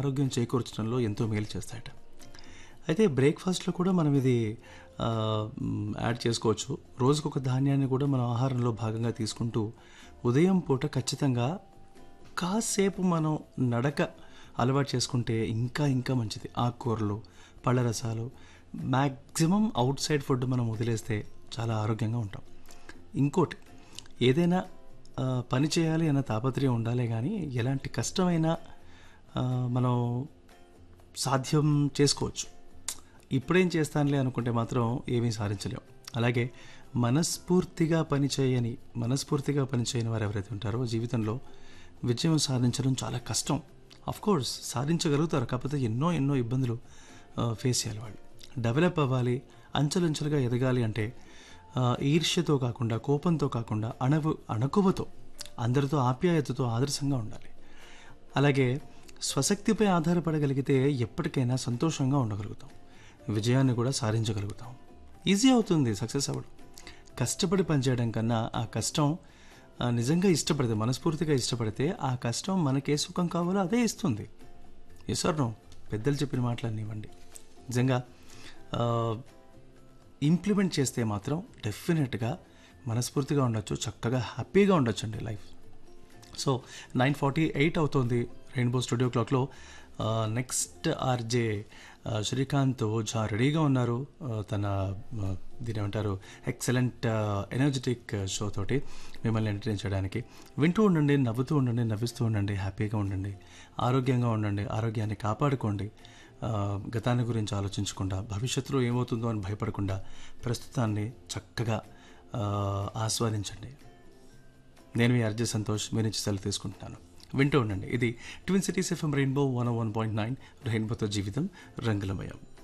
ఆరోగ్యం చేకూర్చడంలో ఎంతో మేలు చేస్తాయట అయితే బ్రేక్ఫాస్ట్లో కూడా మనం ఇది ఆ, మ్, యాడ్ చేసుకోవచ్చు రోజుకొక ఒక ధాన్యాన్ని కూడా మనం ఆహారంలో భాగంగా తీసుకుంటూ ఉదయం పూట ఖచ్చితంగా కాసేపు మనం నడక అలవాటు చేసుకుంటే ఇంకా ఇంకా మంచిది ఆకుకూరలు పళ్ళ రసాలు మ్యాక్సిమం అవుట్ సైడ్ ఫుడ్ మనం వదిలేస్తే చాలా ఆరోగ్యంగా ఉంటాం ఇంకోటి ఏదైనా ఆ, పని చేయాలి అన్న తాపత్రయం ఉండాలే కానీ ఎలాంటి కష్టమైనా ఆ, మనం సాధ్యం చేసుకోవచ్చు ఇప్పుడేం చేస్తానులే అనుకుంటే మాత్రం ఏమీ సాధించలేం అలాగే మనస్ఫూర్తిగా పనిచేయని మనస్ఫూర్తిగా పనిచేయని వారు ఎవరైతే ఉంటారో జీవితంలో విజయం సాధించడం చాలా కష్టం అఫ్ కోర్స్ సాధించగలుగుతారు కాకపోతే ఎన్నో ఎన్నో ఇబ్బందులు ఫేస్ చేయాలి వాళ్ళు డెవలప్ అవ్వాలి అంచెలంచెలుగా ఎదగాలి అంటే ఆ, ఈర్ష్యతో కాకుండా కోపంతో కాకుండా అణవు అణకువతో అందరితో ఆప్యాయతతో ఆదర్శంగా ఉండాలి అలాగే స్వశక్తిపై ఆధారపడగలిగితే ఎప్పటికైనా సంతోషంగా ఉండగలుగుతాం విజయాన్ని కూడా సాధించగలుగుతాం ఈజీ అవుతుంది సక్సెస్ అవ్వడం కష్టపడి పనిచేయడం కన్నా ఆ కష్టం ఆ, నిజంగా ఇష్టపడితే మనస్ఫూర్తిగా ఇష్టపడితే ఆ కష్టం మనకే సుఖం కావాలో అదే ఇస్తుంది ఎస్ ఆర్ నో పెద్దలు చెప్పిన మాటలన్నీ ఇవ్వండి నిజంగా ఇంప్లిమెంట్ చేస్తే మాత్రం డెఫినెట్గా మనస్ఫూర్తిగా ఉండొచ్చు చక్కగా హ్యాపీగా ఉండొచ్చు అండి life so nine forty eight అవుతుంది రెయిన్బో స్టూడియో క్లాక్లో నెక్స్ట్ ఆర్జే శ్రీకాంత్ ఓఝా రెడీగా ఉన్నారు ఆ, తన ఆ, దీని ఏమంటారు ఎక్సలెంట్ ఎనర్జెటిక్ షో తోటి మిమ్మల్ని ఎంటర్టైన్ చేయడానికి వింటూ ఉండండి నవ్వుతూ ఉండండి నవ్విస్తూ ఉండండి హ్యాపీగా ఉండండి ఆరోగ్యంగా ఉండండి ఆరోగ్యాన్ని కాపాడుకోండి ఆ, గతాన్ని గురించి ఆలోచించకుండా భవిష్యత్తులో ఏమవుతుందో అని భయపడకుండా ప్రస్తుతాన్ని చక్కగా ఆ, ఆస్వాదించండి నేను మీ అర్జయ్ సంతోష్ మీ నుంచి సెలవు తీసుకుంటున్నాను వింటూ ఉండండి ఇది twin cities FM rainbow one one point nine రెయిన్బోతో జీవితం రంగులమయం